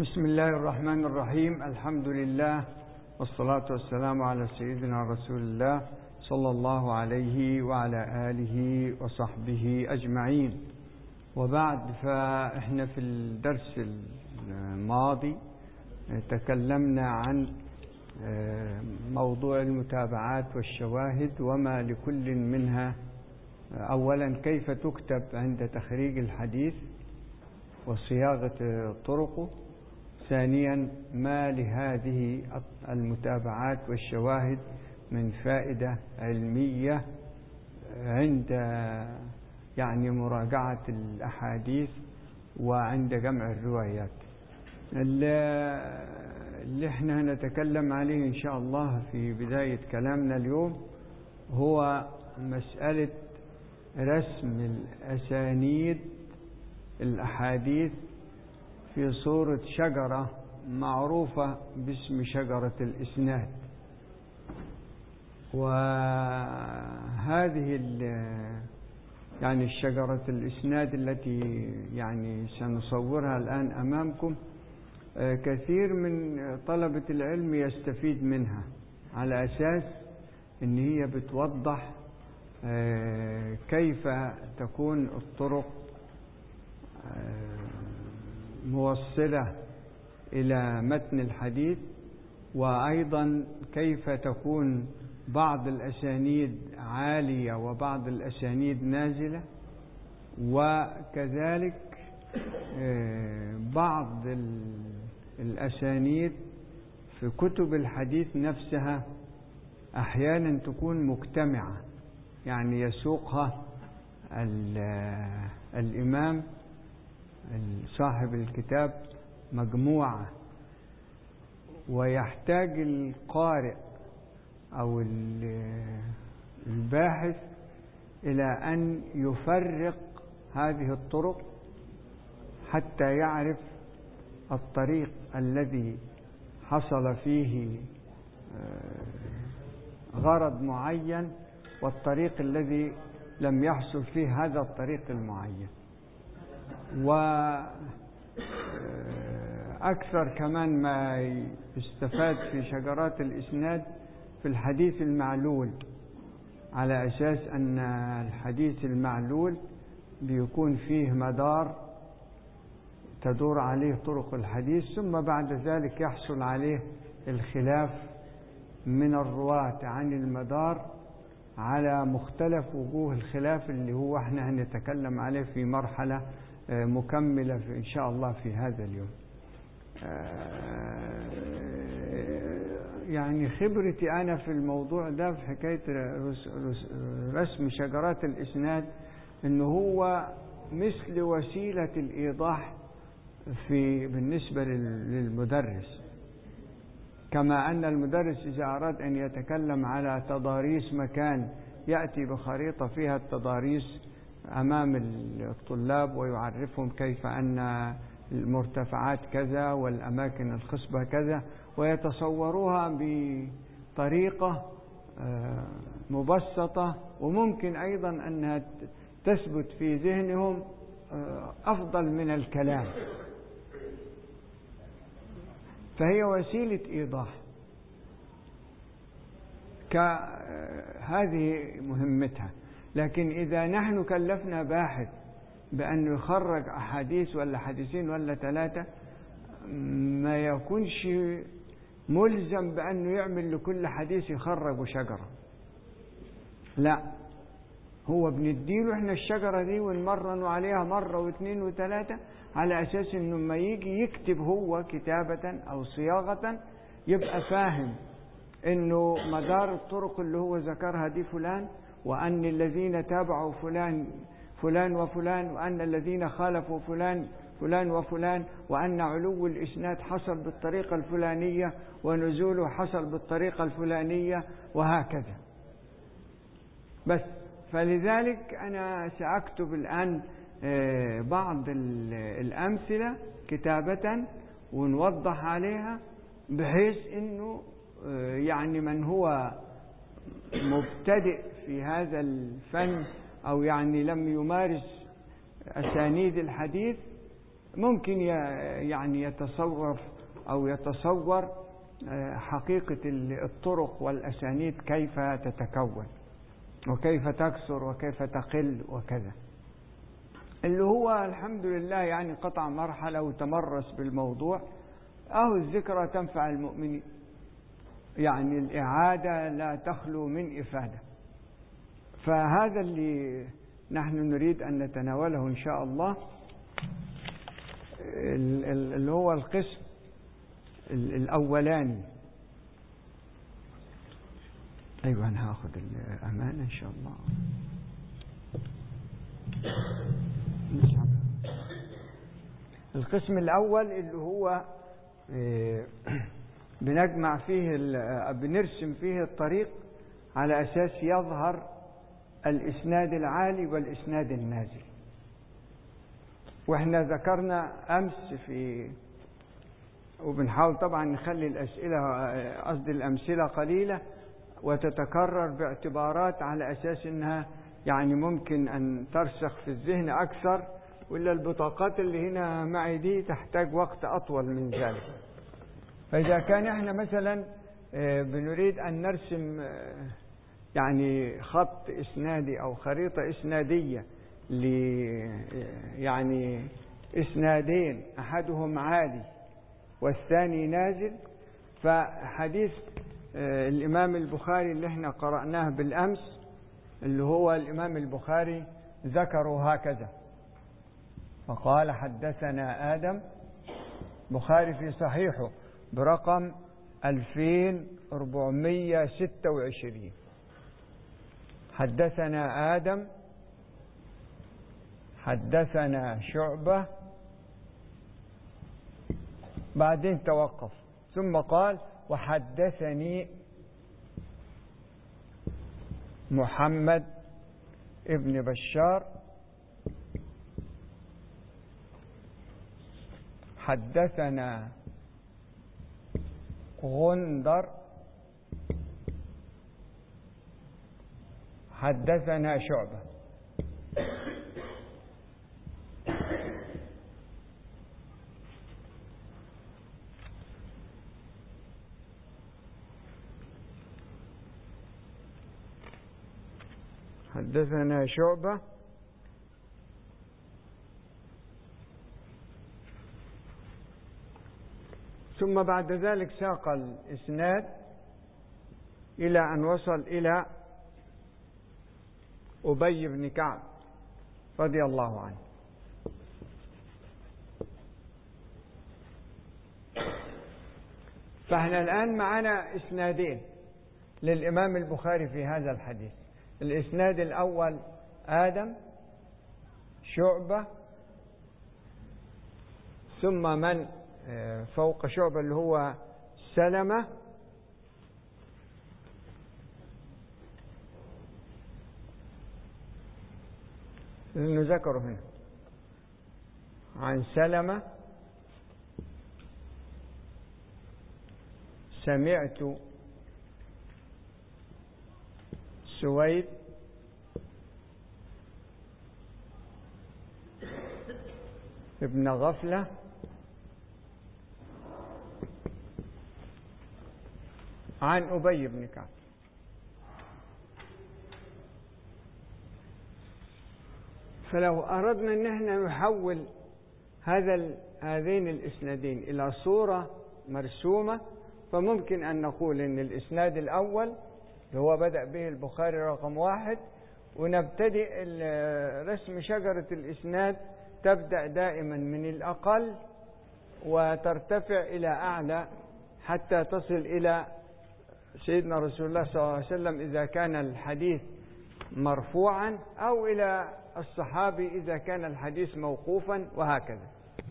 بسم الله الرحمن الرحيم الحمد لله والصلاة والسلام على سيدنا رسول الله صلى الله عليه وعلى آله وصحبه أجمعين وبعد فإحنا في الدرس الماضي تكلمنا عن موضوع المتابعات والشواهد وما لكل منها أولا كيف تكتب عند تخريج الحديث وصياغة طرقه ثانيا ما لهذه المتابعات والشواهد من فائدة علمية عند يعني مراجعة الأحاديث وعند جمع الروايات اللي احنا هنتكلم عليه إن شاء الله في بداية كلامنا اليوم هو مسألة رسم الأسانيد الأحاديث في صورة شجرة معروفة باسم شجرة الإسناد وهذه يعني الشجرة الإسناد التي يعني سنصورها الآن أمامكم كثير من طلبة العلم يستفيد منها على أساس أن هي بتوضح كيف تكون الطرق موصلة إلى متن الحديث وأيضا كيف تكون بعض الأسانيد عالية وبعض الأسانيد نازلة وكذلك بعض الأسانيد في كتب الحديث نفسها أحيانا تكون مجتمعة يعني يسوقها الإمام صاحب الكتاب مجموعة ويحتاج القارئ أو الباحث إلى أن يفرق هذه الطرق حتى يعرف الطريق الذي حصل فيه غرض معين والطريق الذي لم يحصل فيه هذا الطريق المعين وأكثر كمان ما يستفاد في شجرات الإسناد في الحديث المعلول على أساس أن الحديث المعلول بيكون فيه مدار تدور عليه طرق الحديث ثم بعد ذلك يحصل عليه الخلاف من الرواة عن المدار على مختلف وجوه الخلاف اللي هو احنا هنتكلم عليه في مرحلة مكملة في إن شاء الله في هذا اليوم يعني خبرتي أنا في الموضوع ده في حكاية رسم شجرات الإسناد إنه هو مثل وسيلة الإيضاح في بالنسبة للمدرس كما أن المدرس إذا أراد أن يتكلم على تضاريس مكان يأتي بخريطة فيها التضاريس أمام الطلاب ويعرفهم كيف أن المرتفعات كذا والأماكن الخصبة كذا ويتصوروها بطريقة مبسطة وممكن أيضا أنها تثبت في ذهنهم أفضل من الكلام فهي وسيلة إيضاح هذه مهمتها لكن إذا نحن كلفنا باحث بأن يخرج أحاديث ولا حديثين ولا ثلاثة ما يكونش ملزم بأنه يعمل لكل حديث يخرج شجرة لا هو بنديله احنا الشجرة دي ونمرن عليها مرة واثنين وثلاثة على أساس انه لما يجي يكتب هو كتابة أو صياغة يبقى فاهم انه مدار الطرق اللي هو ذكرها دي فلان وأن الذين تابعوا فلان فلان وفلان وأن الذين خالفوا فلان فلان وفلان وأن علو الإسناد حصل بالطريقة الفلانية ونزوله حصل بالطريقة الفلانية وهكذا بس فلذلك أنا سأكتب الآن بعض الأمثلة كتابة ونوضح عليها بحيث أنه يعني من هو مبتدئ في هذا الفن أو يعني لم يمارس أسانيد الحديث ممكن يعني يتصور أو يتصور حقيقة الطرق والأسانيد كيف تتكون وكيف تكثر وكيف تقل وكذا اللي هو الحمد لله يعني قطع مرحلة وتمرس بالموضوع أهو الذكرى تنفع المؤمنين يعني الإعادة لا تخلو من إفادة فهذا اللي نحن نريد أن نتناوله إن شاء الله اللي هو القسم الأولاني أيوة أنا هاخذ الأمانة إن شاء الله القسم الأول اللي هو بنجمع فيه بنرسم فيه الطريق على أساس يظهر الإسناد العالي والإسناد النازل واحنا ذكرنا أمس في وبنحاول طبعا نخلي الأسئلة قصدي الأمثلة قليلة وتتكرر باعتبارات على أساس أنها يعني ممكن أن ترسخ في الذهن أكثر ولا البطاقات اللي هنا معي دي تحتاج وقت أطول من ذلك فإذا كان احنا مثلا بنريد أن نرسم يعني خط إسنادي أو خريطة إسنادية ل يعني إسنادين أحدهم عالي والثاني نازل فحديث الإمام البخاري اللي احنا قرأناه بالأمس اللي هو الإمام البخاري ذكروا هكذا فقال حدثنا آدم بخاري في صحيحه برقم 2426 حدثنا آدم حدثنا شعبة بعدين توقف ثم قال وحدثني محمد ابن بشار حدثنا غندر حدثنا شعبة حدثنا شعبة ثم بعد ذلك ساق الإسناد إلى أن وصل إلى أبي بن كعب رضي الله عنه فاحنا الآن معنا إسنادين للإمام البخاري في هذا الحديث الإسناد الأول آدم شعبة ثم من فوق شعبة اللي هو سلمة لأنه ذكره هنا عن سلمة سمعت سويد ابن غفلة عن أبي بن كعب فلو أردنا أن احنا نحول هذا هذين الإسنادين إلى صورة مرسومة فممكن أن نقول أن الإسناد الأول اللي هو بدأ به البخاري رقم واحد ونبتدئ رسم شجرة الإسناد تبدأ دائما من الأقل وترتفع إلى أعلى حتى تصل إلى سيدنا رسول الله صلى الله عليه وسلم إذا كان الحديث مرفوعا أو إلى الصحابي إذا كان الحديث موقوفا وهكذا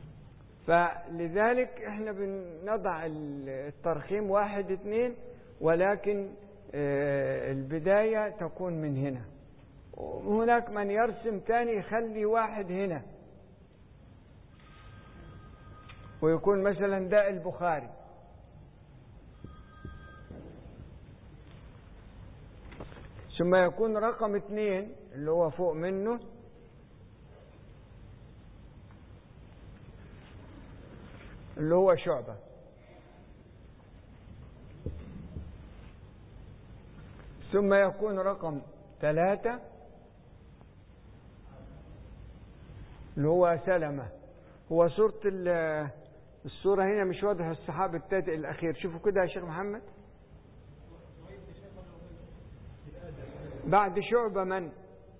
فلذلك احنا بنضع الترخيم واحد اثنين ولكن البداية تكون من هنا هناك من يرسم ثاني يخلي واحد هنا ويكون مثلا ده البخاري ثم يكون رقم اثنين اللي هو فوق منه اللي هو شعبة ثم يكون رقم ثلاثة اللي هو سلمة هو صورة الصورة هنا مش واضح الصحابي التاتئ الأخير شوفوا كده يا شيخ محمد بعد شعبة من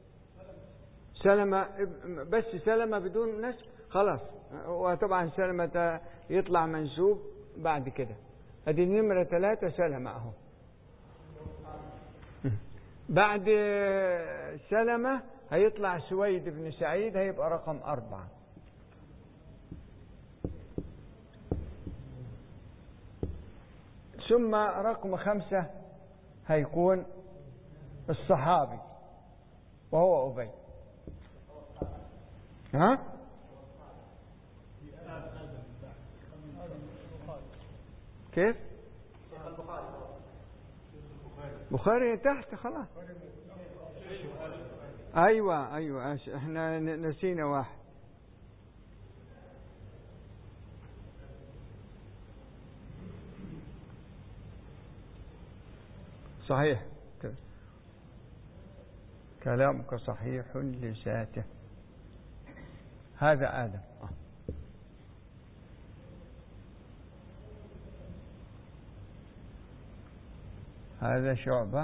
سلمة بس سلمة بدون نسب خلاص وطبعا سلمة يطلع منسوب بعد كده ادي نمرة ثلاثة سلمة اهو بعد سلمة هيطلع سويد بن سعيد هيبقى رقم أربعة ثم رقم خمسة هيكون الصحابي وهو أبي ها كيف بخاري تحت خلاص ايوه ايوه احنا نسينا واحد صحيح كلامك صحيح لذاته هذا آدم هذا شعبة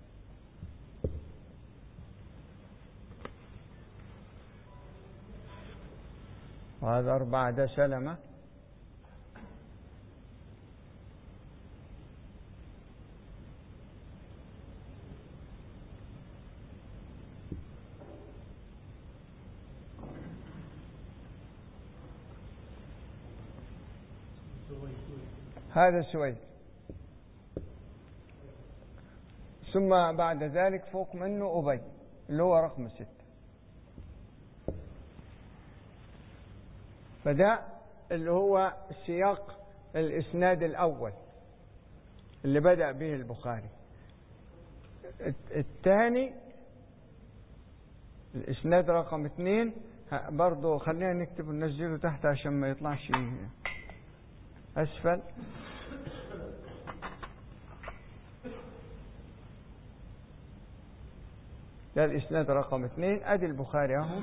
وهذا أربعة ده سلمة هذا سويد ثم بعد ذلك فوق منه أبي اللي هو رقم ستة فده اللي هو سياق الإسناد الأول اللي بدأ به البخاري الثاني الإسناد رقم اثنين برضه خلينا نكتب وننزله تحت عشان ما يطلعش أسفل ده الإسناد رقم اثنين أدي البخاري أهو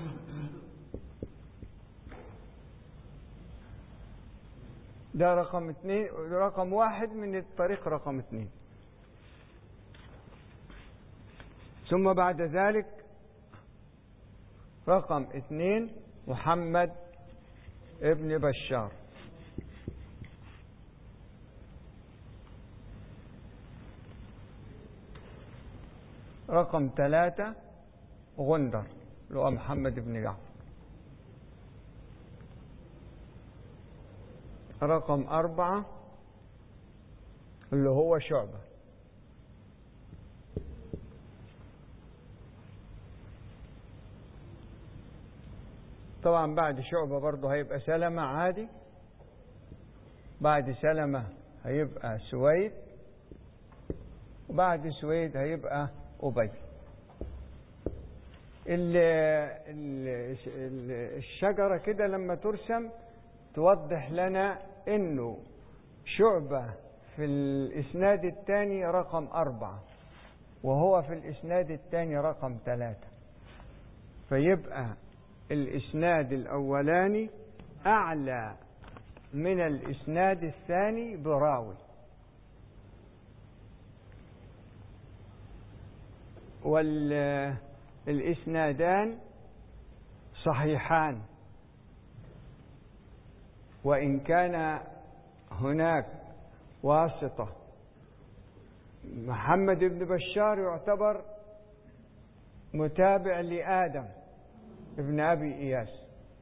ده رقم اثنين رقم واحد من الطريق رقم اثنين ثم بعد ذلك رقم اثنين محمد ابن بشار رقم ثلاثة غندر اللي هو محمد بن جعفر رقم أربعة اللي هو شعبة طبعا بعد شعبة برضه هيبقى سلمة عادي بعد سلمة هيبقى سويد وبعد سويد هيبقى أبي الشجرة كده لما ترسم توضح لنا انه شعبة في الاسناد الثاني رقم أربعة وهو في الاسناد الثاني رقم ثلاثة فيبقى الاسناد الاولاني اعلى من الاسناد الثاني براوي والإسنادان صحيحان وإن كان هناك واسطة محمد بن بشار يعتبر متابع لآدم ابن أبي إياس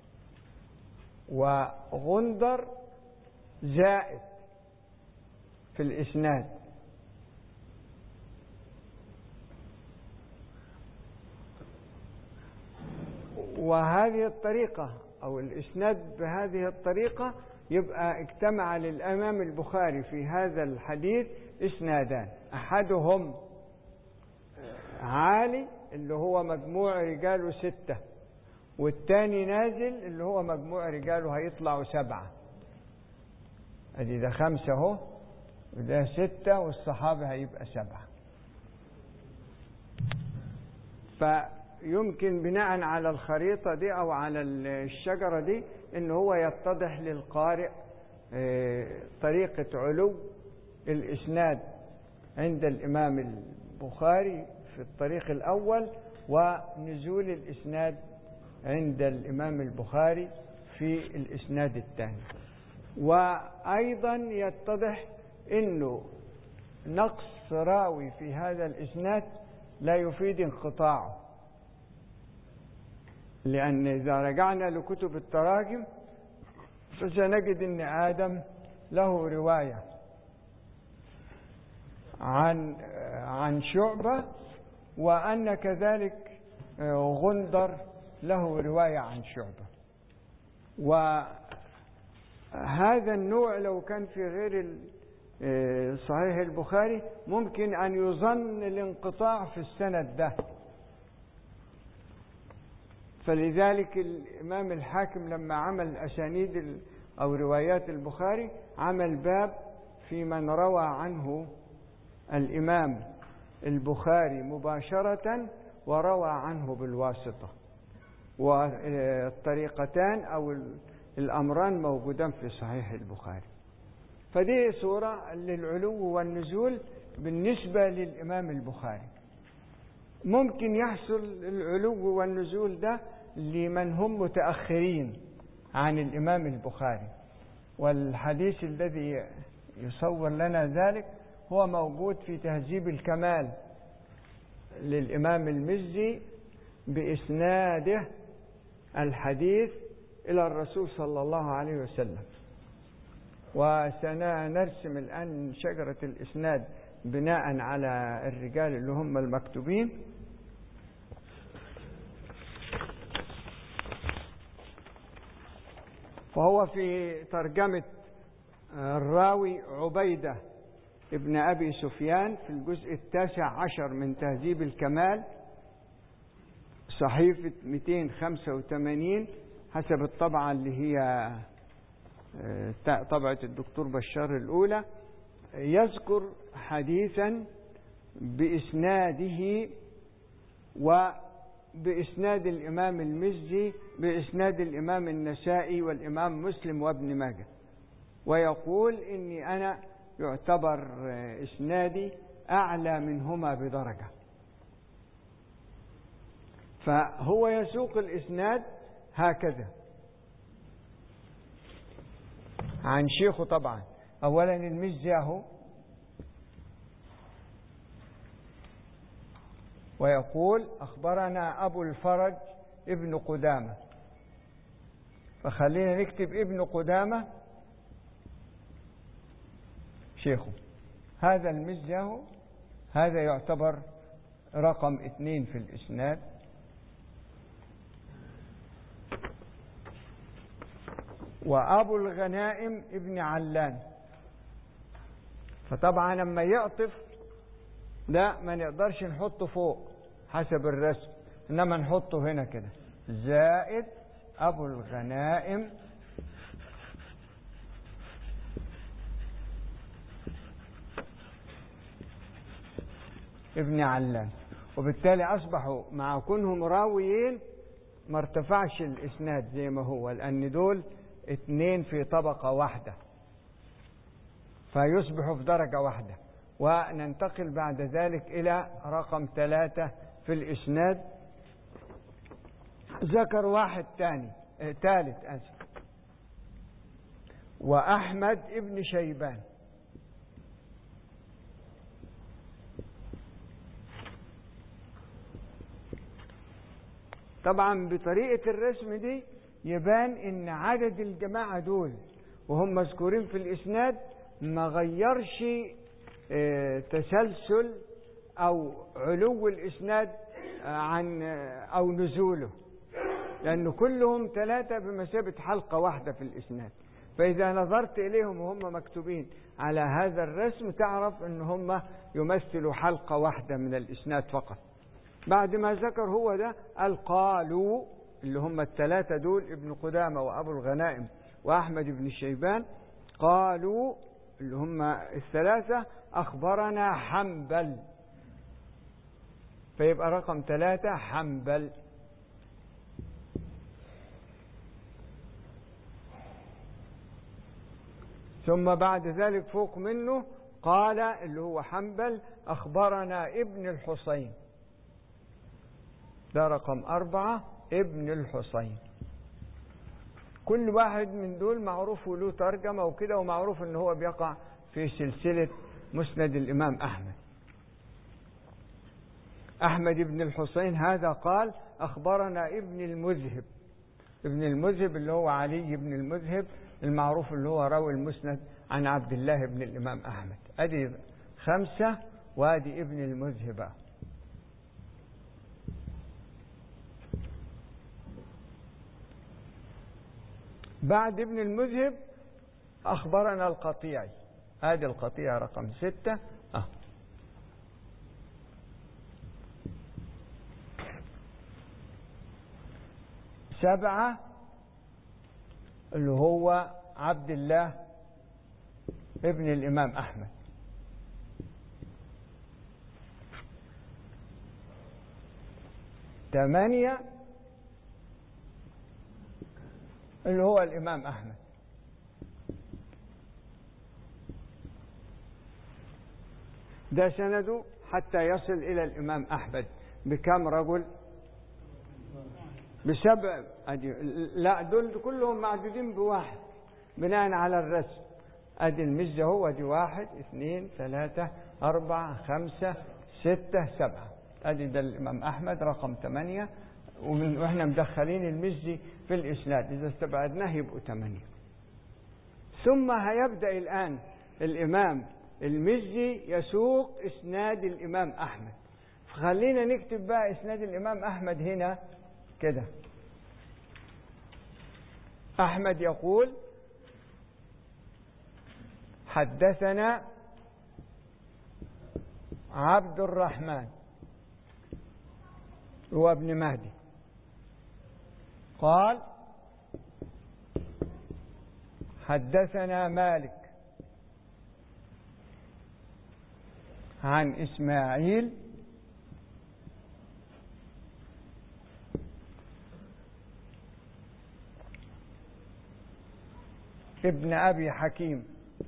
وغندر زائد في الإسناد وهذه الطريقة أو الإسناد بهذه الطريقة يبقى اجتمع للأمام البخاري في هذا الحديث إسنادان أحدهم عالي اللي هو مجموع رجاله ستة والتاني نازل اللي هو مجموع رجاله هيطلعوا سبعة ادي ده خمسة اهو وده ستة والصحابة هيبقى سبعة فيمكن بناء على الخريطة دي أو على الشجرة دي إن هو يتضح للقارئ طريقة علو الإسناد عند الإمام البخاري في الطريق الأول ونزول الإسناد عند الإمام البخاري في الإسناد الثاني وأيضا يتضح أنه نقص راوي في هذا الإسناد لا يفيد انقطاعه لأن إذا رجعنا لكتب التراجم فسنجد أن آدم له رواية عن عن شعبة وأن كذلك غندر له رواية عن شعبة وهذا النوع لو كان في غير صحيح البخاري ممكن أن يظن الانقطاع في السند ده فلذلك الإمام الحاكم لما عمل أسانيد أو روايات البخاري عمل باب في من روى عنه الإمام البخاري مباشرة وروى عنه بالواسطة والطريقتان أو الأمران موجودان في صحيح البخاري فدي صورة للعلو والنزول بالنسبة للإمام البخاري ممكن يحصل العلو والنزول ده لمن هم متأخرين عن الإمام البخاري والحديث الذي يصور لنا ذلك هو موجود في تهذيب الكمال للإمام المزي بإسناده الحديث إلى الرسول صلى الله عليه وسلم وسنرسم الآن شجرة الإسناد بناء على الرجال اللي هم المكتوبين فهو في ترجمة الراوي عبيدة ابن أبي سفيان في الجزء التاسع عشر من تهذيب الكمال صحيفة 285 حسب الطبعة اللي هي طبعة الدكتور بشار الأولى يذكر حديثا بإسناده وبإسناد الإمام المزي بإسناد الإمام النسائي والإمام مسلم وابن ماجه ويقول إني أنا يعتبر إسنادي أعلى منهما بدرجة فهو يسوق الإسناد هكذا عن شيخه طبعا أولا المزي أهو ويقول أخبرنا أبو الفرج ابن قدامة فخلينا نكتب ابن قدامة شيخه هذا المزي أهو هذا يعتبر رقم اثنين في الإسناد وأبو الغنائم ابن علان فطبعا لما يعطف لا ما نقدرش نحطه فوق حسب الرسم انما نحطه هنا كده زائد ابو الغنائم ابن علان وبالتالي اصبحوا مع كونهم راويين ما ارتفعش الاسناد زي ما هو لان دول اتنين في طبقة واحدة فيصبحوا في درجة واحدة وننتقل بعد ذلك إلى رقم ثلاثة في الإسناد ذكر واحد ثاني اه ثالث أسف وأحمد ابن شيبان طبعا بطريقة الرسم دي يبان ان عدد الجماعة دول وهم مذكورين في الاسناد ما غيرش اه تسلسل او علو الاسناد عن او نزوله لأن كلهم ثلاثة بمثابة حلقة واحدة في الإسناد فإذا نظرت إليهم وهم مكتوبين على هذا الرسم تعرف أن هم يمثلوا حلقة واحدة من الإسناد فقط بعد ما ذكر هو ده القالوا اللي هم الثلاثة دول ابن قدامة وأبو الغنائم وأحمد بن الشيبان قالوا اللي هم الثلاثة أخبرنا حنبل فيبقى رقم ثلاثة حنبل ثم بعد ذلك فوق منه قال اللي هو حنبل أخبرنا ابن الحسين ده رقم أربعة ابن الحسين كل واحد من دول معروف له ترجمة وكده ومعروف ان هو بيقع في سلسلة مسند الإمام أحمد أحمد بن الحسين هذا قال أخبرنا ابن المذهب ابن المذهب اللي هو علي بن المذهب المعروف اللي هو راوي المسند عن عبد الله بن الإمام أحمد أدي خمسة وادي ابن المذهب بعد ابن المذهب أخبرنا القطيعي هذه القطيعة رقم ستة أه. سبعة اللي هو عبد الله ابن الإمام أحمد ثمانية اللي هو الإمام أحمد ده سنده حتى يصل إلى الإمام أحمد بكم رجل بسبع أدي لا دول كلهم معدودين بواحد بناء على الرسم ادي المزة هو دي واحد اثنين ثلاثة أربعة خمسة ستة سبعة ادي ده الإمام أحمد رقم ثمانية ومن واحنا مدخلين المزي في الإسناد إذا استبعدناه يبقوا ثمانية ثم هيبدأ الآن الإمام المزي يسوق إسناد الإمام أحمد فخلينا نكتب بقى إسناد الإمام أحمد هنا كده أحمد يقول حدثنا عبد الرحمن هو ابن مهدي قال حدثنا مالك عن إسماعيل ابن أبي حكيم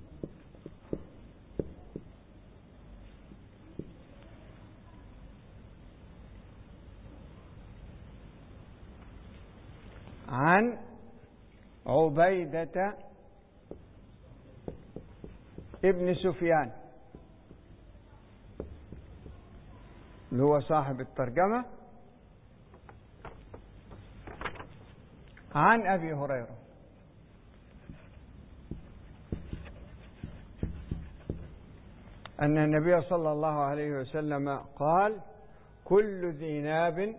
عن عبيدة ابن سفيان اللي هو صاحب الترجمة عن أبي هريرة أن النبي صلى الله عليه وسلم قال كل ذي ناب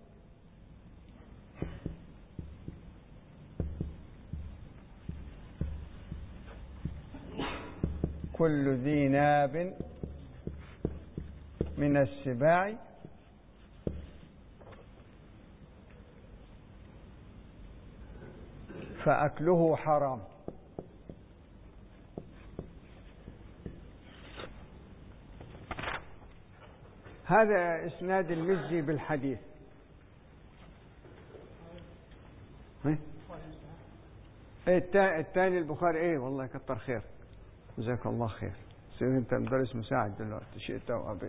كل ذي ناب من السباع فأكله حرام هذا إسناد المزي بالحديث ايه الثاني البخاري ايه والله كتر خير جزاك الله خير سير انت مدرس مساعد دلوقتي شئت او ابيت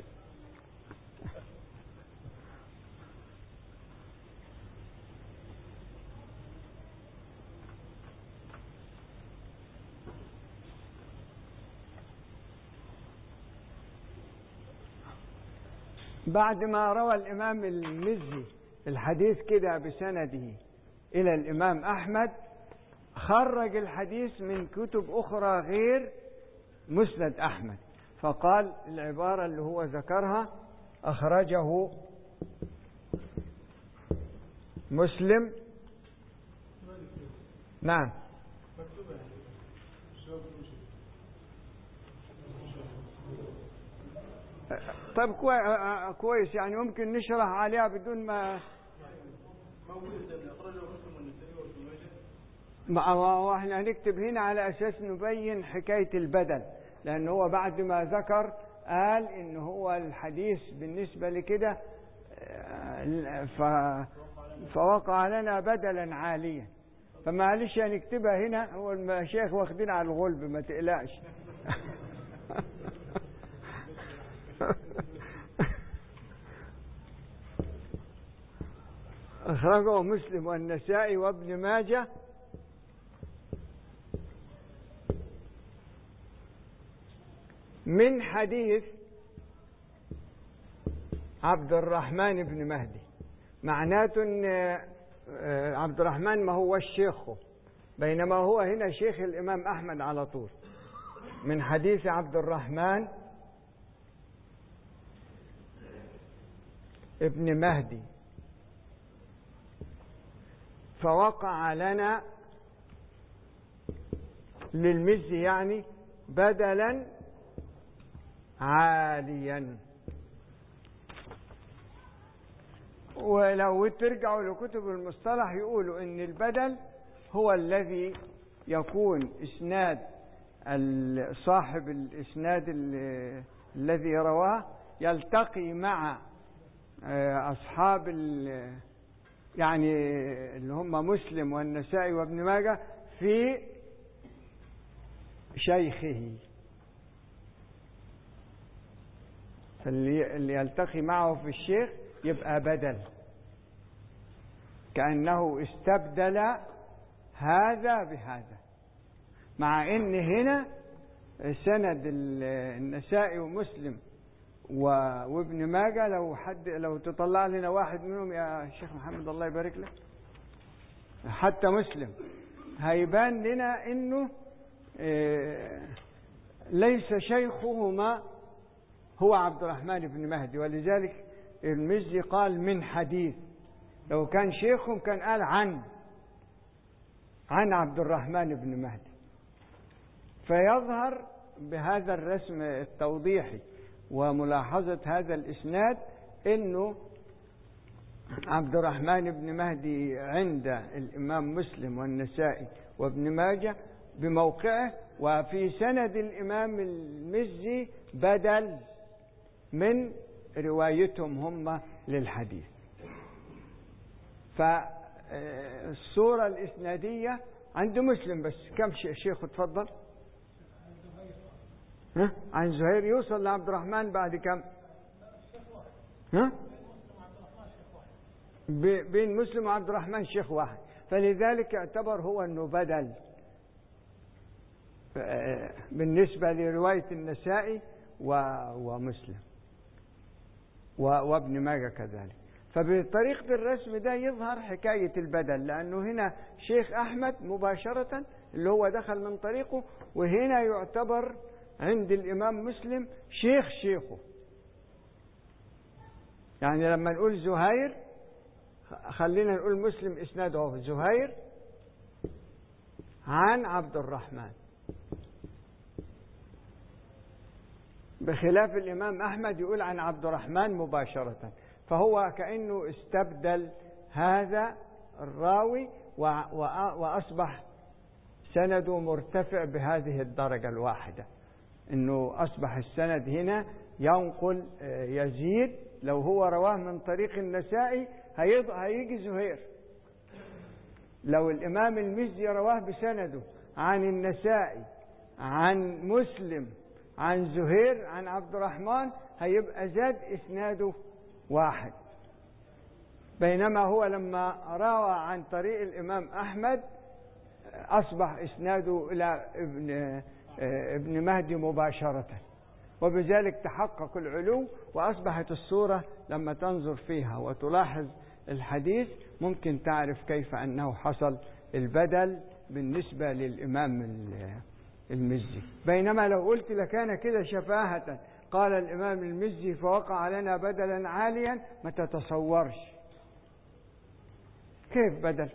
بعد ما روى الإمام المزي الحديث كده بسنده إلى الإمام أحمد خرج الحديث من كتب أخرى غير مسند أحمد فقال العبارة اللي هو ذكرها أخرجه مسلم نعم طيب كويس يعني ممكن نشرح عليها بدون ما ما احنا هنكتب هنا على اساس نبين حكايه البدل لان هو بعد ما ذكر قال ان هو الحديث بالنسبه لكده ف فوقع لنا بدلا عاليا فمعلش هنكتبها هنا هو المشايخ واخدين على الغلب ما تقلقش أخرجه مسلم والنسائي وابن ماجه من حديث عبد الرحمن بن مهدي معناته ان عبد الرحمن ما هو شيخه بينما هو هنا شيخ الامام احمد على طول من حديث عبد الرحمن ابن مهدي فوقع لنا للمزي يعني بدلا عاليا ولو ترجعوا لكتب المصطلح يقولوا ان البدل هو الذي يكون اسناد صاحب الاسناد الذي رواه يلتقي مع اصحاب يعني اللي هم مسلم والنسائي وابن ماجه في شيخه فاللي يلتقي معه في الشيخ يبقى بدل كأنه استبدل هذا بهذا مع ان هنا سند النسائي ومسلم وابن ماجه لو حد لو تطلع لنا واحد منهم يا شيخ محمد الله يبارك لك حتى مسلم هيبان لنا انه ليس شيخهما هو عبد الرحمن بن مهدي ولذلك المزي قال من حديث لو كان شيخهم كان قال عن عن عبد الرحمن بن مهدي فيظهر بهذا الرسم التوضيحي وملاحظة هذا الإسناد أنه عبد الرحمن بن مهدي عند الإمام مسلم والنسائي وابن ماجه بموقعه وفي سند الإمام المزي بدل من روايتهم هم للحديث فالصورة الإسنادية عند مسلم بس كم شيخ تفضل ها؟ عن زهير يوصل لعبد الرحمن بعد كم ها؟ بين مسلم وعبد الرحمن شيخ واحد فلذلك يعتبر هو انه بدل بالنسبة لرواية النسائي ومسلم وابن ماجه كذلك فبطريقة الرسم ده يظهر حكاية البدل لأنه هنا شيخ أحمد مباشرة اللي هو دخل من طريقه وهنا يعتبر عند الإمام مسلم شيخ شيخه يعني لما نقول زهير خلينا نقول مسلم إسناده زهير عن عبد الرحمن بخلاف الإمام أحمد يقول عن عبد الرحمن مباشرة فهو كأنه استبدل هذا الراوي وأصبح سنده مرتفع بهذه الدرجة الواحدة انه اصبح السند هنا ينقل يزيد لو هو رواه من طريق النسائي هيجي زهير لو الامام المزي رواه بسنده عن النسائي عن مسلم عن زهير عن عبد الرحمن هيبقى زاد اسناده واحد بينما هو لما روى عن طريق الامام احمد اصبح اسناده الى ابن ابن مهدي مباشرة وبذلك تحقق العلو وأصبحت الصورة لما تنظر فيها وتلاحظ الحديث ممكن تعرف كيف أنه حصل البدل بالنسبة للإمام المزي بينما لو قلت لكان كده شفاهة قال الإمام المزي فوقع لنا بدلا عاليا ما تتصورش كيف بدل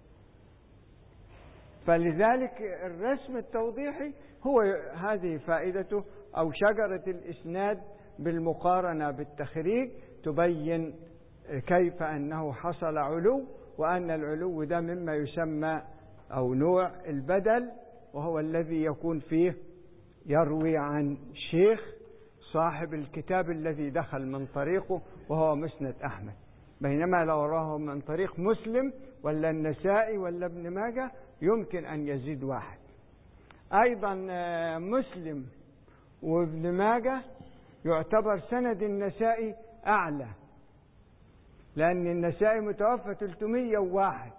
فلذلك الرسم التوضيحي هو هذه فائدته أو شجرة الإسناد بالمقارنة بالتخريج تبين كيف أنه حصل علو وأن العلو ده مما يسمى أو نوع البدل وهو الذي يكون فيه يروي عن شيخ صاحب الكتاب الذي دخل من طريقه وهو مسند أحمد بينما لو راه من طريق مسلم ولا النسائي ولا ابن ماجه يمكن أن يزيد واحد أيضا مسلم وابن ماجه يعتبر سند النسائي أعلى لأن النسائي متوفى 301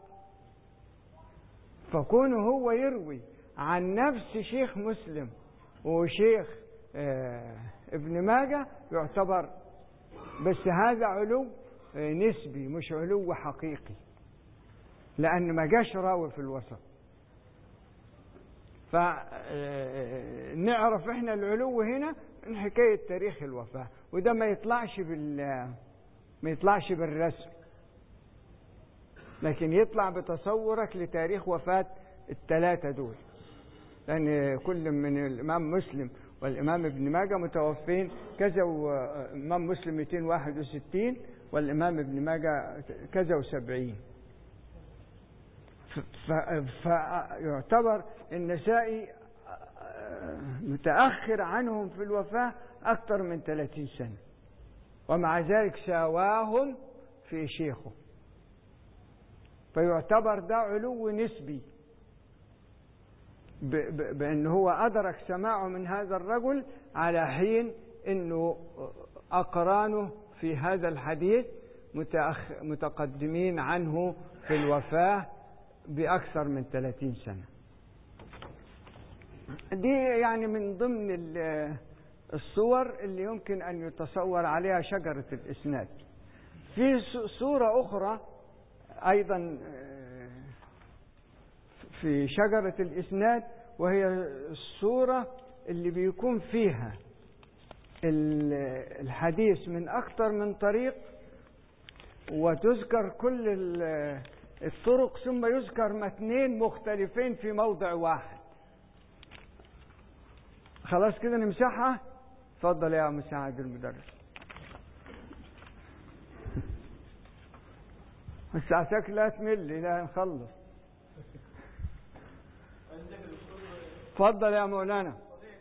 فكونه هو يروي عن نفس شيخ مسلم وشيخ ابن ماجه يعتبر بس هذا علو نسبي مش علو حقيقي لأن ما جاش راوي في الوسط فنعرف احنا العلو هنا من حكاية تاريخ الوفاة وده ما يطلعش بال ما يطلعش بالرسم لكن يطلع بتصورك لتاريخ وفاة الثلاثة دول لأن كل من الإمام مسلم والإمام ابن ماجه متوفين كذا وإمام مسلم 261 والإمام ابن ماجه كذا وسبعين فيعتبر النسائي متأخر عنهم في الوفاة أكثر من 30 سنة ومع ذلك ساواهم في شيخه فيعتبر ده علو نسبي بأن هو أدرك سماعه من هذا الرجل على حين أنه أقرانه في هذا الحديث متقدمين عنه في الوفاة بأكثر من 30 سنة دي يعني من ضمن الصور اللي يمكن أن يتصور عليها شجرة الإسناد في صورة أخرى أيضا في شجرة الإسناد وهي الصورة اللي بيكون فيها الحديث من أكثر من طريق وتذكر كل الطرق ثم يذكر متنين مختلفين في موضع واحد خلاص كده نمسحها اتفضل يا مساعد المدرس ساعتك لا تمل لا نخلص اتفضل يا مولانا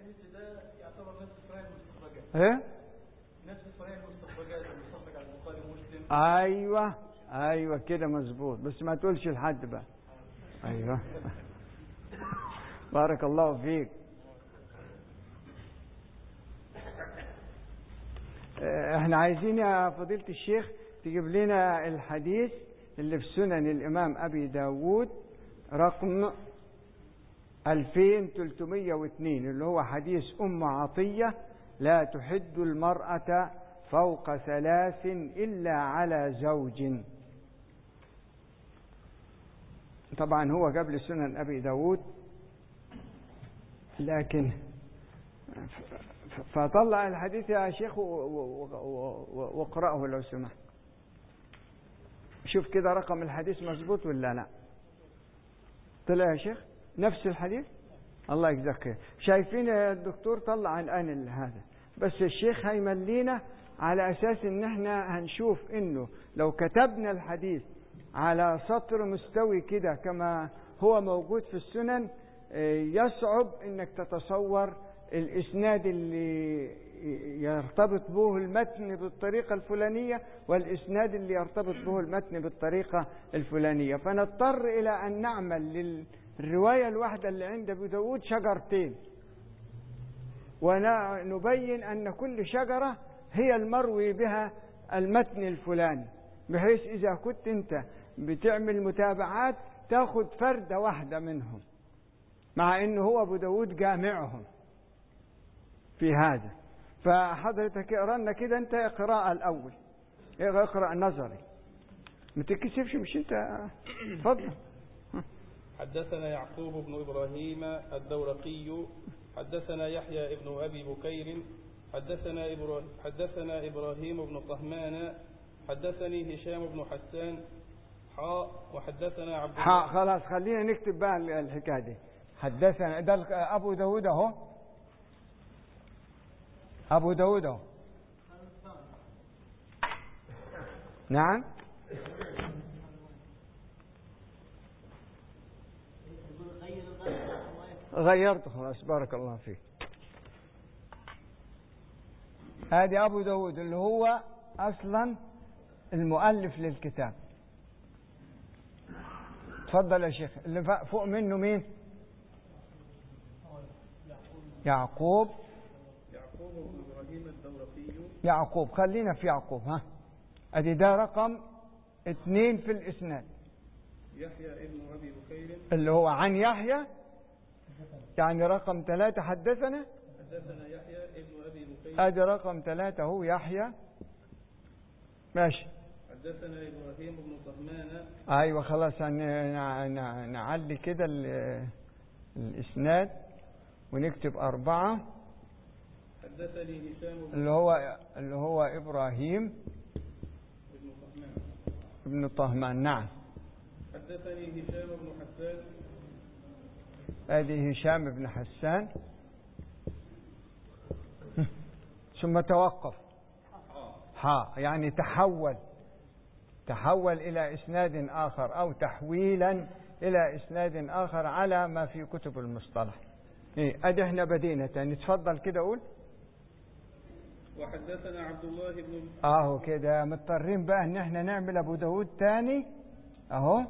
ايه نفس الصحيح المستخرجات المستخرج على البخاري ومسلم ايوه ايوه كده مظبوط بس ما تقولش لحد بقى ايوه بارك الله فيك احنا عايزين يا فضيلة الشيخ تجيب لنا الحديث اللي في سنن الامام ابي داود رقم 2302 اللي هو حديث ام عطية لا تحد المرأة فوق ثلاث إلا على زوج طبعا هو قبل سنن أبي داود لكن فطلع الحديث يا شيخ واقرأه لو سمحت شوف كده رقم الحديث مظبوط ولا لا طلع يا شيخ نفس الحديث الله يجزاك خير شايفين يا الدكتور طلع الآن هذا بس الشيخ هيملينا على أساس إن إحنا هنشوف إنه لو كتبنا الحديث على سطر مستوي كده كما هو موجود في السنن يصعب إنك تتصور الإسناد اللي يرتبط به المتن بالطريقة الفلانية والإسناد اللي يرتبط به المتن بالطريقة الفلانية فنضطر إلى أن نعمل للرواية الواحدة اللي عند أبو داود شجرتين ونبين أن كل شجرة هي المروي بها المتن الفلاني بحيث إذا كنت أنت بتعمل متابعات تاخد فردة واحدة منهم مع أنه هو أبو داود جامعهم في هذا فحضرتك اقرا لنا كده انت قراءة الأول اقرأ نظري ما تتكسفش مش انت اتفضل حدثنا يعقوب بن إبراهيم الدورقي حدثنا يحيى ابن أبي بكير حدثنا إبراهيم, حدثنا إبراهيم بن طهمان حدثني هشام بن حسان حاء وحدثنا عبد حاء خلاص خلينا نكتب بقى الحكاية دي حدثنا ده أبو داود أهو أبو داود أهو نعم غيرت خلاص بارك الله فيك هذه أبو داود اللي هو أصلا المؤلف للكتاب تفضل يا شيخ اللي فوق منه مين يعقوب يعقوب بن إبراهيم الدورقي يعقوب خلينا في يعقوب ها ادي ده رقم اثنين في الاسناد يحيى ابن أبي بكير اللي هو عن يحيى يعني رقم ثلاثة حدثنا حدثنا يحيى ابن أبي بكير ادي رقم ثلاثة هو يحيى ماشي حدثنا إبراهيم بن طهمان ايوه خلاص هن- نع- نع- نعلي كده ال- الاسناد ونكتب أربعة حدثني هشام بن اللي هو اللي هو إبراهيم بن طهمان ابن طهمان نعم حدثني هشام بن حسان هذه هشام بن حسان ثم توقف ها يعني تحول تحول إلى إسناد آخر أو تحويلا إلى إسناد آخر على ما في كتب المصطلح إيه أدي احنا بدينا تاني تفضل كده قول وحدثنا عبد الله بن اهو كده مضطرين بقى ان احنا نعمل ابو داود تاني اهو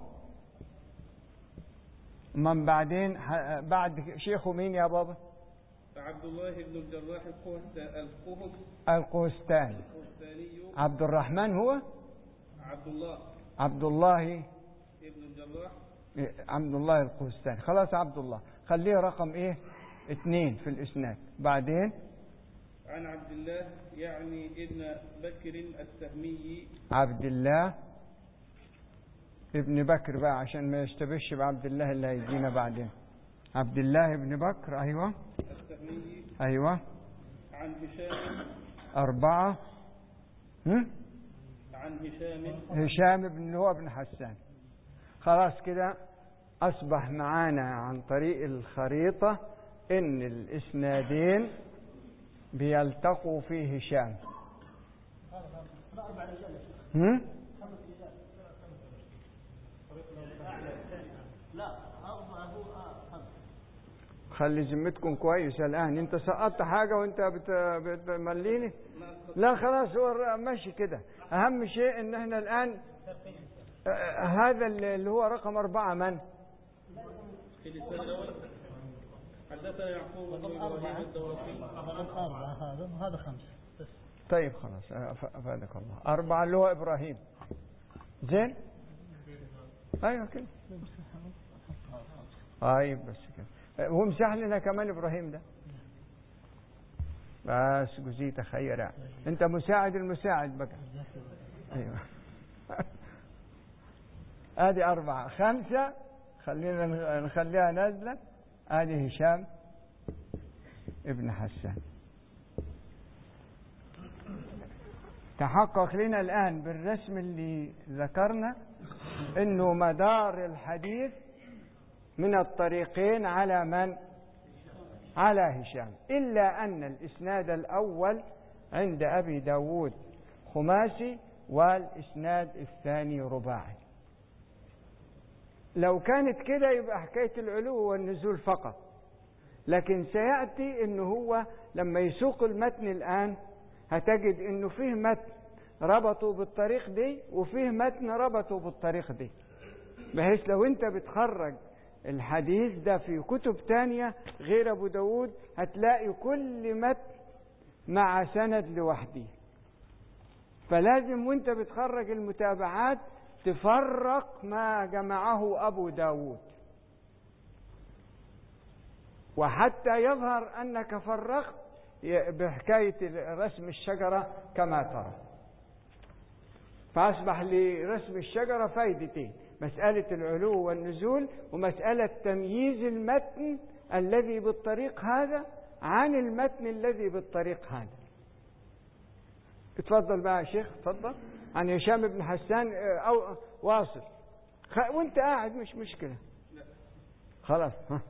من بعدين ح- بعد شيخه مين يا بابا عبد الله بن الجراح القهس القهس القوستاني القهستاني عبد الرحمن هو عبد الله عبد الله ابن الجراح إيه، عبد الله القوستاني خلاص عبد الله خليه رقم ايه اثنين في الاسناد بعدين عن عبد الله يعني ابن بكر السهمي عبد الله ابن بكر بقى عشان ما يشتبهش بعبد الله اللي هيجينا بعدين عبد الله ابن بكر ايوه السهمي ايوه عن هشام أربعة هم؟ عن هشام هشام بن هو بن حسان خلاص كده أصبح معانا عن طريق الخريطة إن الإسنادين بيلتقوا في هشام هم؟ خلي ذمتكم كويس الآن أنت سقطت حاجة وأنت بت- بتمليني لا خلاص هو ماشي كده أهم شيء إن إحنا الآن آه، هذا اللي هو رقم أربعة من؟ في الإسناد الأول حدثنا يعقوب بن إبراهيم الدورقي أربعة هذا وهذا خمسة بس طيب خلاص آه، ف- أفادك الله أربعة اللي هو إبراهيم زين؟ أيوه كده طيب بس كده آه، وامسح لنا كمان إبراهيم ده بس جزيت خير يعني. أنت مساعد المساعد بقى ايوه ادي اربعه خمسه خلينا نخ- نخليها نازله ادي هشام ابن حسان تحقق لنا الان بالرسم اللي ذكرنا انه مدار الحديث من الطريقين على من على هشام إلا أن الإسناد الأول عند أبي داود خماسي والإسناد الثاني رباعي لو كانت كده يبقى حكاية العلو والنزول فقط لكن سيأتي أنه هو لما يسوق المتن الآن هتجد أنه فيه متن ربطوا بالطريق دي وفيه متن ربطوا بالطريق دي بحيث لو انت بتخرج الحديث ده في كتب تانية غير ابو داود هتلاقي كل متن مع سند لوحده فلازم وانت بتخرج المتابعات تفرق ما جمعه ابو داود وحتى يظهر انك فرقت بحكاية رسم الشجرة كما ترى فأصبح لرسم الشجرة فايدتين مسألة العلو والنزول ومسألة تمييز المتن الذي بالطريق هذا عن المتن الذي بالطريق هذا اتفضل بقى يا شيخ اتفضل عن هشام بن حسان اه، او واصل خ- وانت قاعد مش مشكلة خلاص ها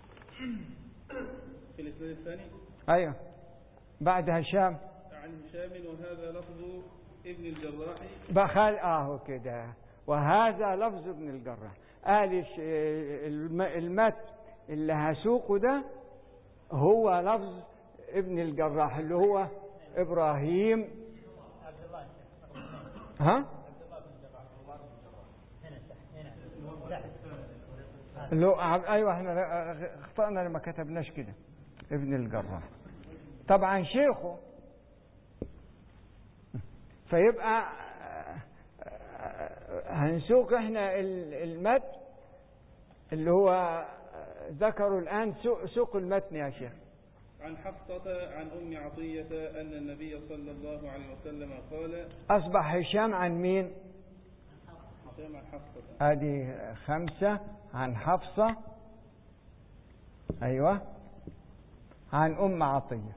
في الإسناد الثاني ايوه بعد هشام عن هشام وهذا لفظ ابن الجراح بخال اهو كده وهذا لفظ ابن الجراح قال الش- الم- المتن اللي هسوقه ده هو لفظ ابن الجراح اللي هو إبراهيم عبد الله يا شيخ ها هنا هنا تحت اللي هو عب- ايوه احنا اخطأنا لما كتبناش كده ابن الجراح طبعا شيخه فيبقى هنسوق احنا ال- المتن اللي هو ذكروا الان سوق- سوق المتن يا شيخ عن حفصة عن أم عطية أن النبي صلى الله عليه وسلم قال اصبح هشام عن مين هشام عن حفصة ادي خمسة عن حفصة ايوه عن ام عطية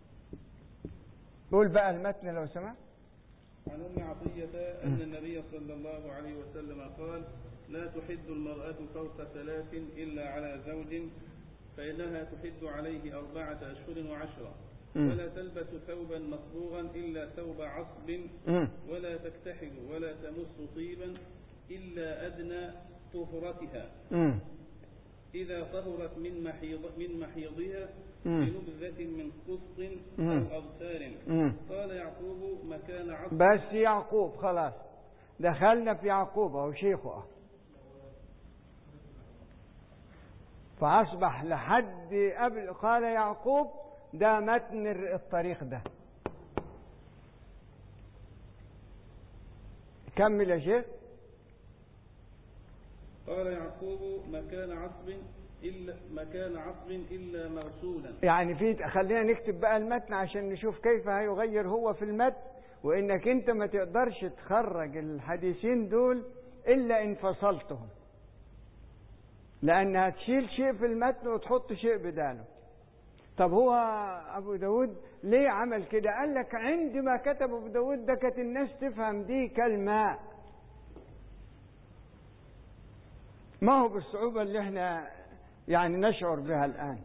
قول بقى المتن لو سمحت عن أم عطية أن النبي صلى الله عليه وسلم قال لا تحد المرأة فوق ثلاث إلا على زوج فإنها تحد عليه أربعة أشهر وعشرة مم. ولا تلبس ثوبا مصبوغا إلا ثوب عصب مم. ولا تكتحل ولا تمس طيبا إلا أدنى طهرتها مم. إذا طهرت من محيض من محيضها مم. بنبذة من قسط مم. أو أغسال مم. قال يعقوب مكان عصب بس يعقوب خلاص دخلنا في يعقوب أو شيخه أهو. فأصبح لحد قبل قال يعقوب ده متن الطريق ده كمل يا شيخ قال يعقوب مكان عصب إلا مكان عصب إلا مرسولا يعني في خلينا نكتب بقى المتن عشان نشوف كيف هيغير هو في المتن وانك انت ما تقدرش تخرج الحديثين دول الا ان فصلتهم لان هتشيل شيء في المتن وتحط شيء بداله طب هو ابو داود ليه عمل كده قال لك عندما كتب ابو داود ده كانت الناس تفهم دي كالماء ما هو بالصعوبة اللي احنا يعني نشعر بها الآن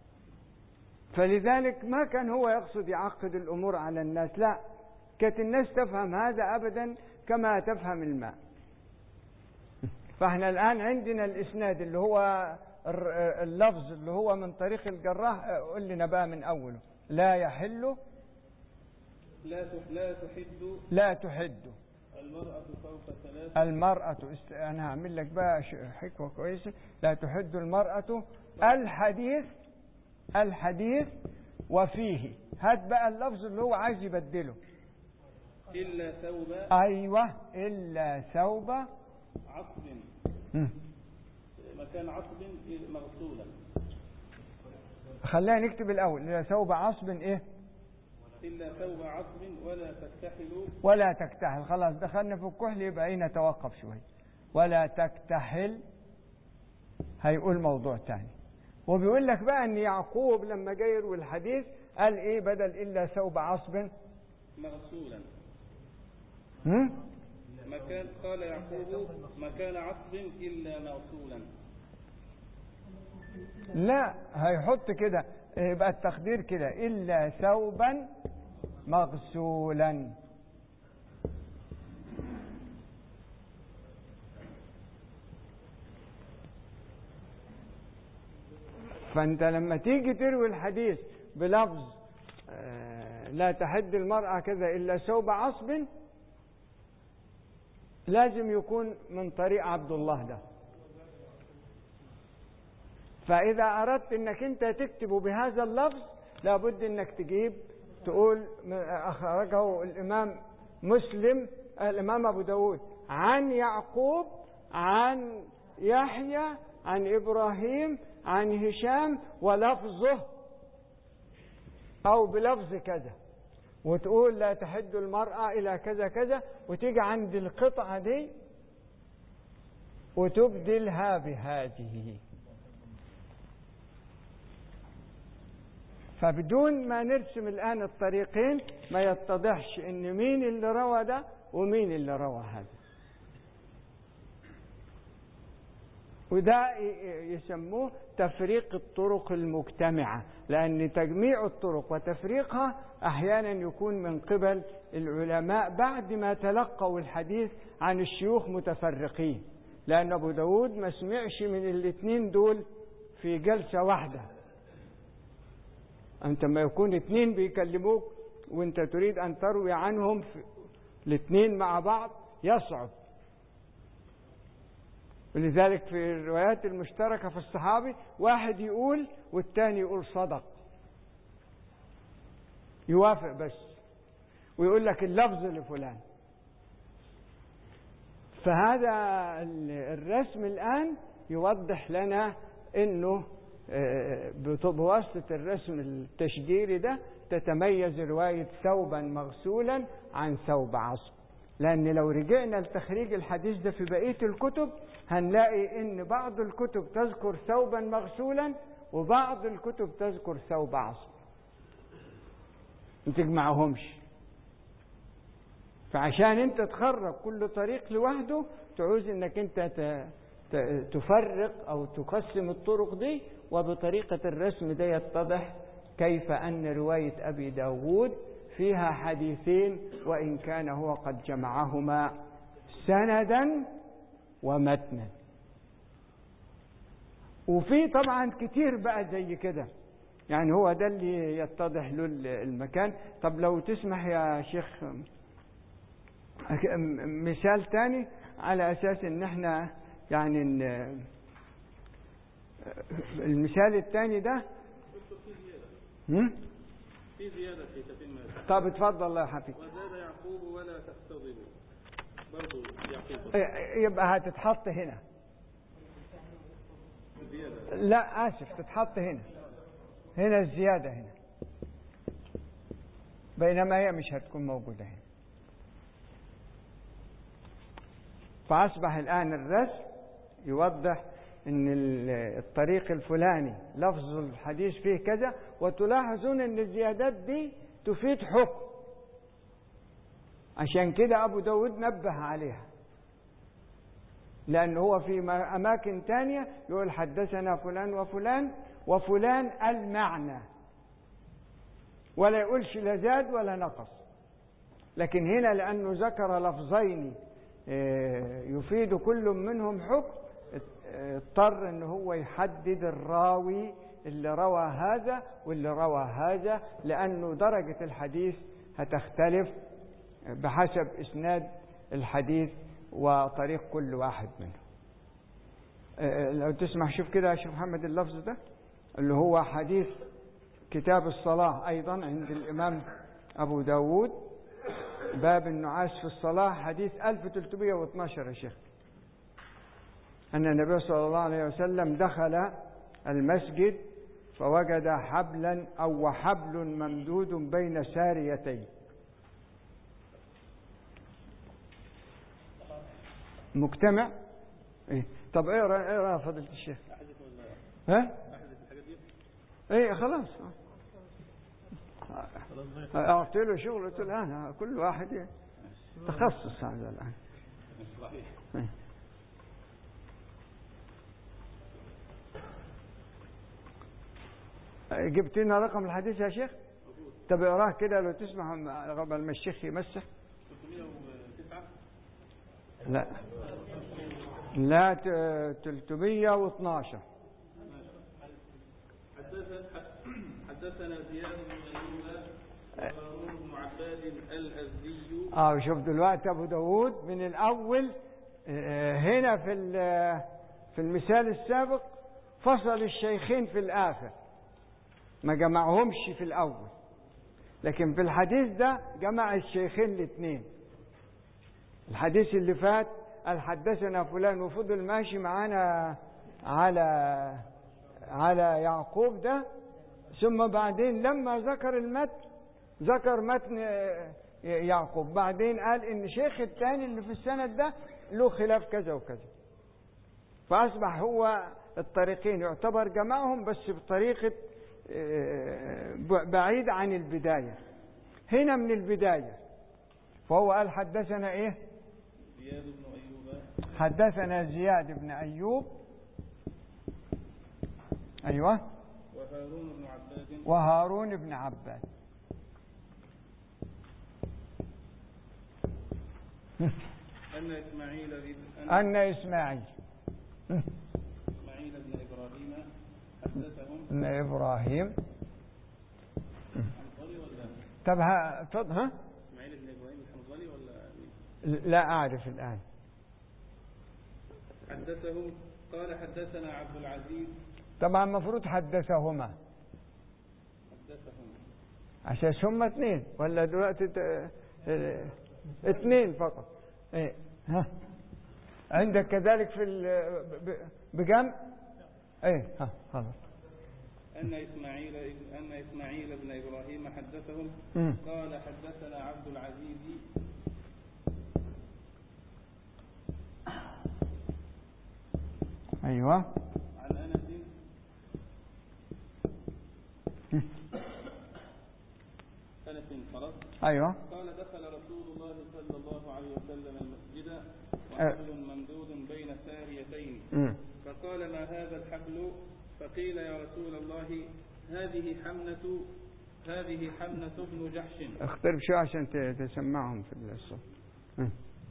فلذلك ما كان هو يقصد يعقد الأمور على الناس لا كانت الناس تفهم هذا أبدا كما تفهم الماء فاحنا الآن عندنا الإسناد اللي هو الر- اللفظ اللي هو من طريق الجراح قل لنا بقى من أوله لا يحل لا تح- لا تحد لا تحد المرأة فوق ثلاث المرأة است... أنا هعمل لك بقى ش- حكوة كويسة لا تحد المرأة الحديث الحديث وفيه هات بقى اللفظ اللي هو عايز يبدله إلا ثوب أيوة إلا ثوب عصب مم. مكان عصب مغسولا خلينا نكتب الأول إلا ثوب عصب إيه إلا ثوب عصب ولا تكتحل ولا تكتحل خلاص دخلنا في الكحل يبقى ايه نتوقف شوي ولا تكتحل هيقول موضوع تاني وبيقول لك بقى ان يعقوب لما جاي يروي الحديث قال ايه بدل الا ثوب عصب مغسولا هم؟ مكان قال يعقوب مكان عصب إلا مغسولا لا هيحط كده يبقى التقدير كده الا ثوبا مغسولا فانت لما تيجي تروي الحديث بلفظ آه، لا تحد المرأة كذا إلا ثوب عصب لازم يكون من طريق عبد الله ده فإذا أردت أنك أنت تكتبه بهذا اللفظ لابد أنك تجيب تقول م- أخرجه الإمام مسلم الإمام أبو داود عن يعقوب عن يحيى عن إبراهيم عن هشام ولفظه أو بلفظ كذا وتقول لا تحد المرأة إلى كذا كذا وتيجي عند القطعة دي وتبدلها بهذه فبدون ما نرسم الآن الطريقين ما يتضحش إن مين اللي روى ده ومين اللي روى هذا وده ي- يسموه تفريق الطرق المجتمعة لأن تجميع الطرق وتفريقها أحيانا يكون من قبل العلماء بعد ما تلقوا الحديث عن الشيوخ متفرقين لأن أبو داود ما سمعش من الاثنين دول في جلسة واحدة أنت ما يكون اتنين بيكلموك وانت تريد أن تروي عنهم في الاثنين مع بعض يصعب ولذلك في الروايات المشتركة في الصحابي واحد يقول والتاني يقول صدق يوافق بس ويقول لك اللفظ لفلان فهذا الرسم الآن يوضح لنا أنه بواسطة الرسم التشجيري ده تتميز رواية ثوبا مغسولا عن ثوب عصب لأن لو رجعنا لتخريج الحديث ده في بقية الكتب هنلاقي إن بعض الكتب تذكر ثوبا مغسولا وبعض الكتب تذكر ثوب عصب ما تجمعهمش فعشان انت تخرج كل طريق لوحده تعوز انك انت تفرق او تقسم الطرق دي وبطريقة الرسم ده يتضح كيف ان رواية ابي داود فيها حديثين وان كان هو قد جمعهما سندا ومتنا وفي طبعا كتير بقى زي كده يعني هو ده اللي يتضح له المكان طب لو تسمح يا شيخ مثال تاني على اساس ان احنا يعني إن المثال الثاني ده هم؟ في زيادة في تتم طب اتفضل يا حبيبي وزاد يعقوب ولا تحتضبوا برضو يعقوب يبقى هتتحط هنا زيادة لا اسف تتحط هنا هنا الزيادة هنا بينما هي مش هتكون موجودة هنا فأصبح الآن الرسم يوضح أن الطريق الفلاني لفظ الحديث فيه كذا وتلاحظون أن الزيادات دي تفيد حكم عشان كده أبو داود نبه عليها لأن هو في أماكن تانية يقول حدثنا فلان وفلان وفلان المعنى ولا يقولش لا زاد ولا نقص لكن هنا لأنه ذكر لفظين يفيد كل منهم حكم اضطر ان هو يحدد الراوي اللي روى هذا واللي روى هذا لانه درجة الحديث هتختلف بحسب اسناد الحديث وطريق كل واحد منهم لو تسمح شوف كده يا شيخ محمد اللفظ ده اللي هو حديث كتاب الصلاة أيضا عند الإمام أبو داود باب النعاس في الصلاة حديث 1312 يا شيخ أن النبي صلى الله عليه وسلم دخل المسجد فوجد حبلا أو حبل ممدود بين ساريتين مجتمع إيه؟ طب اقرا اقرا يا فضيلة الشيخ ها؟ ايه خلاص اعطي له شغل قلت له انا كل واحد تخصص هذا الان إيه. جبت لنا رقم الحديث يا شيخ طب اقراه كده لو تسمح قبل ما الشيخ يمسح 309 لا لا ت- 312 حدث- حدثنا زياد بن ايوب وهارون بن عباد الازدي اه شوف دلوقتي ابو داود من الاول آه، هنا في ال- في المثال السابق فصل الشيخين في الاخر ما جمعهمش في الاول لكن في الحديث ده جمع الشيخين الاثنين الحديث اللي فات قال حدثنا فلان وفضل ماشي معانا على على يعقوب ده ثم بعدين لما ذكر المتن ذكر متن آه، يعقوب بعدين قال ان شيخ الثاني اللي في السند ده له خلاف كذا وكذا فاصبح هو الطريقين يعتبر جمعهم بس بطريقه آه، بعيد عن البدايه هنا من البدايه فهو قال حدثنا ايه زياد بن ايوب حدثنا زياد بن ايوب ايوه وهارون بن عباد وهارون بن عباد ان اسماعيل بن أن إسماعيل اسماعيل بن ابراهيم حدثهم بن إبراهيم الحنظلي ولا طب ها اتفضل ها اسماعيل بن ابراهيم الحنظلي ولا مين؟ لا أعرف الآن حدثهم قال حدثنا عبد العزيز طبعا المفروض حدثهما حدثهم عشان هم اثنين ولا دلوقتي ت- اه، اثنين فقط ايه ها عندك كذلك في ال- ب- بجمع ايه ها خلاص أن إسماعيل أن إسماعيل بن إبراهيم حدثهم مم. قال حدثنا عبد العزيز ايوه عن أنس أنس خلاص ايوه قال دخل رسول الله صلى الله عليه وسلم المسجد وحبل ممدود بين ساريتين مم. فقال ما هذا الحبل فقيل يا رسول الله هذه حمنة هذه حمنة بن جحش اخترب شوي عشان ت- تسمعهم في الصوت مم.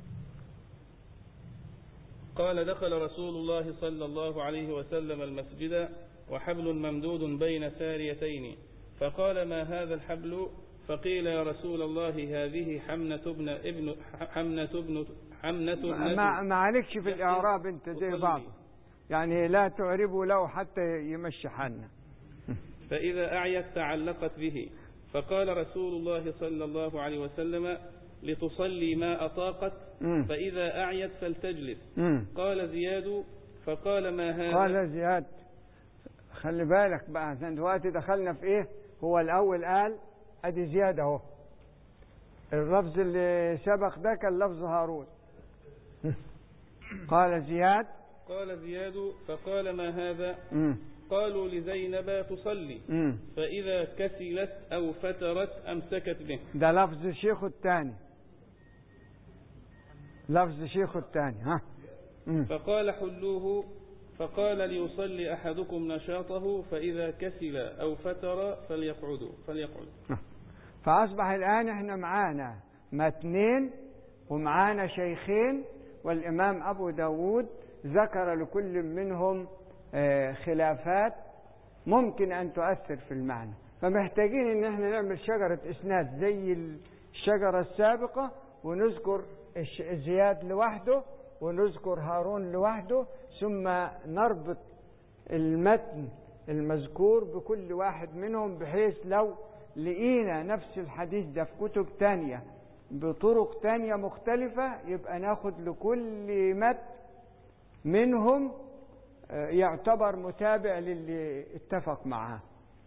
قال دخل رسول الله صلى الله عليه وسلم المسجد وحبل ممدود بين ساريتين فقال ما هذا الحبل فقيل يا رسول الله هذه حمنة ابن ابن حمنة ابن حمنة ما ابنة ما عليكش في الاعراب انت زي أصلي. بعض يعني لا تعربوا له حتى يمشي حالنا فإذا أعيت تعلقت به فقال رسول الله صلى الله عليه وسلم لتصلي ما أطاقت مم. فإذا أعيت فلتجلس مم. قال زياد فقال ما هذا قال زياد خلي بالك بقى عشان دلوقتي دخلنا في ايه هو الاول قال ادي زياد اهو اللفظ اللي سبق ده كان لفظ هارون قال زياد قال زياد فقال ما هذا مم. قالوا لزينب تصلي مم. فإذا كسلت أو فترت أمسكت به ده لفظ شيخه الثاني لفظ شيخه الثاني ها مم. فقال حلوه فقال ليصلي أحدكم نشاطه فإذا كسل أو فتر فليقعدوا فليقعد فأصبح الآن احنا معانا متنين ومعانا شيخين والإمام أبو داود ذكر لكل منهم آه، خلافات ممكن أن تؤثر في المعنى فمحتاجين ان احنا نعمل شجرة اسناد زي الشجرة السابقة ونذكر الش- زياد لوحده ونذكر هارون لوحده ثم نربط المتن المذكور بكل واحد منهم بحيث لو لقينا نفس الحديث ده في كتب تانية بطرق تانية مختلفة يبقى ناخد لكل متن منهم آه، يعتبر متابع للي اتفق معاه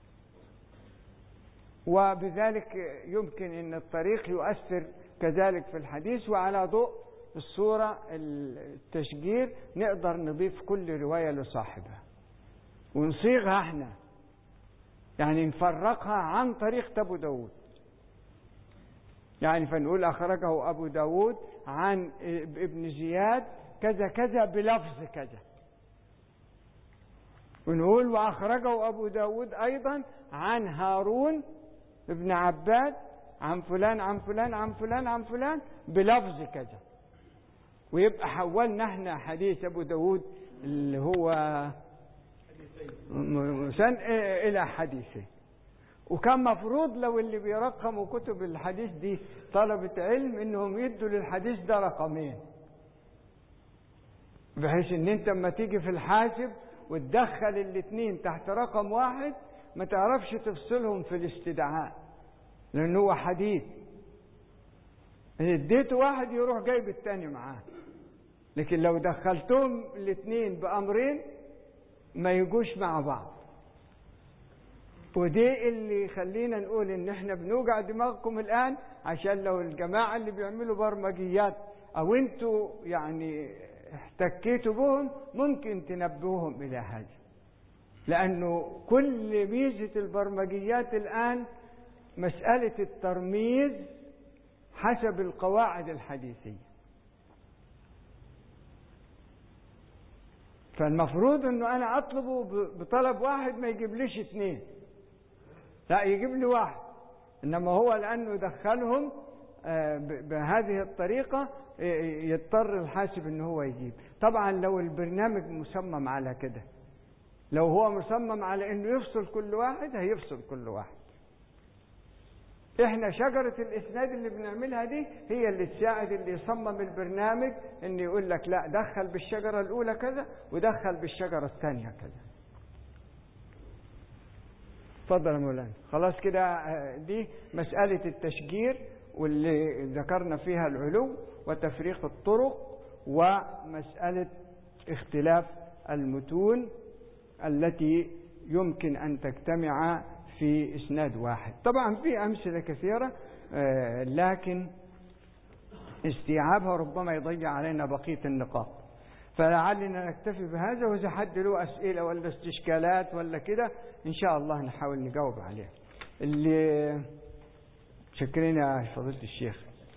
وبذلك يمكن ان الطريق يؤثر كذلك في الحديث وعلى ضوء الصورة التشجير نقدر نضيف كل رواية لصاحبها ونصيغها احنا يعني نفرقها عن طريقة أبو داود يعني فنقول أخرجه أبو داود عن ابن زياد كذا كذا بلفظ كذا ونقول وأخرجه أبو داود أيضا عن هارون ابن عباد عن فلان عن فلان عن فلان عن فلان بلفظ كذا ويبقى حولنا احنا حديث أبو داود اللي هو مسن إلى حديثه وكان مفروض لو اللي بيرقموا كتب الحديث دي طلبة علم انهم يدوا للحديث ده رقمين بحيث ان انت اما تيجي في الحاسب وتدخل الاثنين تحت رقم واحد ما تعرفش تفصلهم في الاستدعاء لان هو حديث اديته واحد يروح جايب التاني معاه لكن لو دخلتهم الاثنين بامرين ما يجوش مع بعض ودي اللي يخلينا نقول ان احنا بنوجع دماغكم الان عشان لو الجماعه اللي بيعملوا برمجيات او انتوا يعني احتكيتوا بهم ممكن تنبهوهم الى هذا لانه كل ميزه البرمجيات الان مساله الترميز حسب القواعد الحديثيه فالمفروض انه انا اطلبه بطلب واحد ما يجيبليش اثنين لا يجيب لي واحد انما هو لانه دخلهم بهذه الطريقة يضطر الحاسب ان هو يجيب طبعا لو البرنامج مصمم على كده لو هو مصمم على انه يفصل كل واحد هيفصل كل واحد احنا شجرة الاسناد اللي بنعملها دي هي اللي تساعد اللي يصمم البرنامج ان يقول لك لا دخل بالشجرة الاولى كذا ودخل بالشجرة الثانية كذا اتفضل يا مولانا خلاص كده آه، دي مسألة التشجير واللي ذكرنا فيها العلو وتفريق الطرق ومسألة اختلاف المتون التي يمكن أن تجتمع في إسناد واحد طبعا في أمثلة كثيرة آه، لكن استيعابها ربما يضيع علينا بقية النقاط فلعلنا نكتفي بهذا وإذا حد له أسئلة ولا استشكالات ولا كده إن شاء الله نحاول نجاوب عليها اللي شكرين يا فضيلة الشيخ